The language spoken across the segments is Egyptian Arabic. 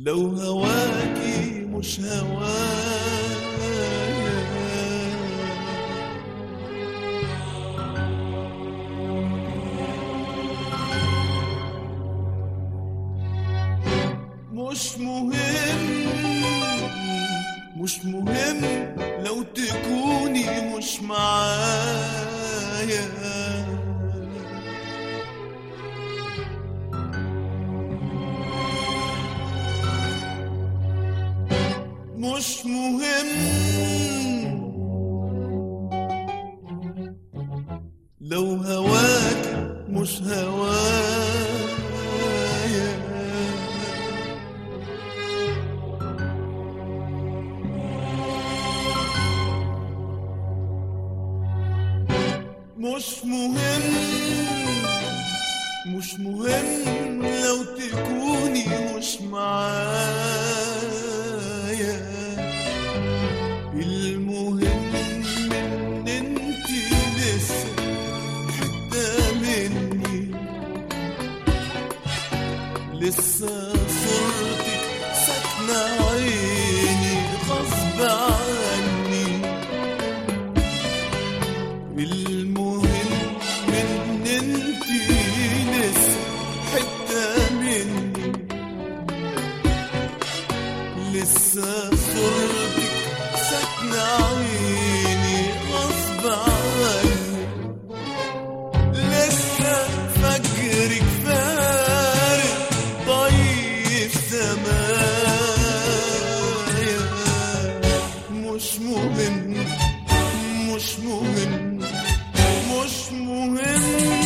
لو هواكي مش هوايا مش مهم مش مهم لو تكوني مش معايا مش مهم لو هواك مش هوايا مش مهم مش مهم لو تكوني مش معايا المهم ان انتي لسه حتة مني لسه صورتك ساكنة عيني غصب عني المهم ان انتي لسه حتة مني لسه صورتك ساكنة عيني غصب عني لسه فجرك فارق ضيف سمايا مش مهم مش مهم مش مهم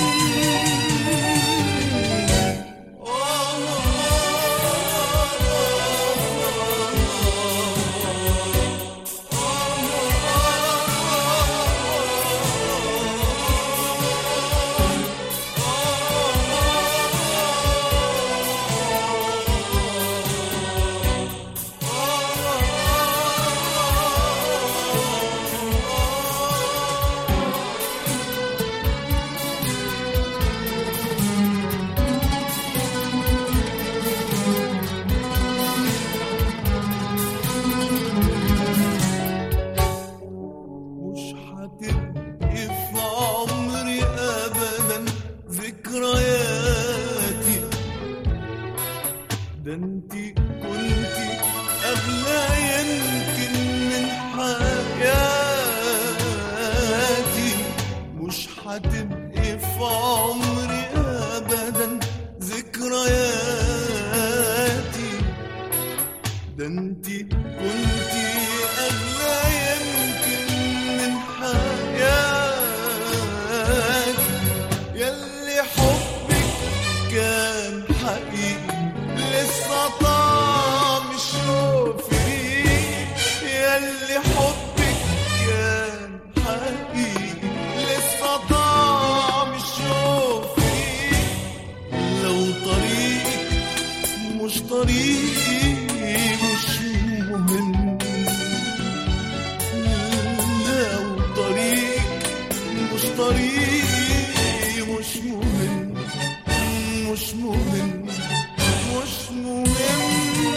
مش هتبقي في عمري ابدا ذكرياتي ده انتي كنتي اغلى يمكن من حياتي مش هتبقي في عمري ابدا ذكرياتي ده انتي كنتي اغلى يمكن من حياتي ياللي حبك كان حقيقي لسه طعم الشوق فيه ياللي حبك كان حقيقي لسه طعم الشوق فيه لو طريقك مش طريقي مش مهم لو طريقك مش طريقي مش مهم مش مهم مش مهم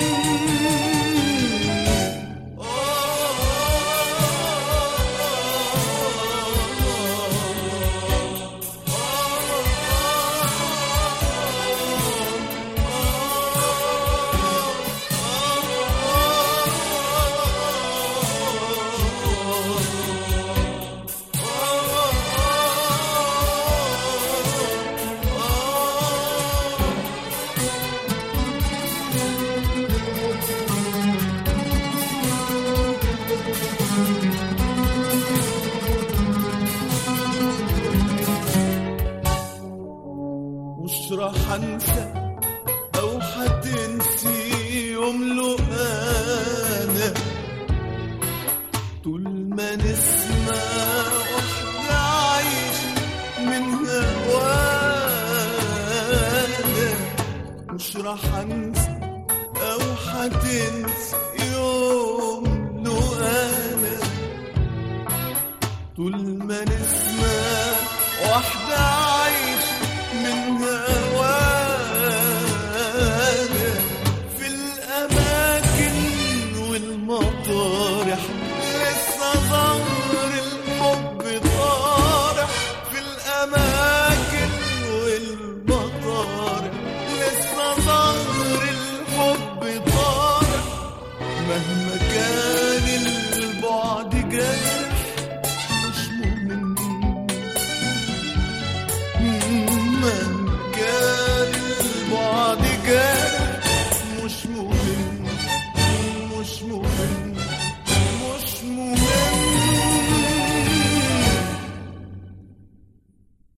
مش راح انسى او هتنسي يوم له انا طول ما نسمع واحدة عايش من هوانا مش راح انسى او هتنسي يوم له انا طول ما نسمع واحدة عايش من هوانا في الأمان كان البعد جاي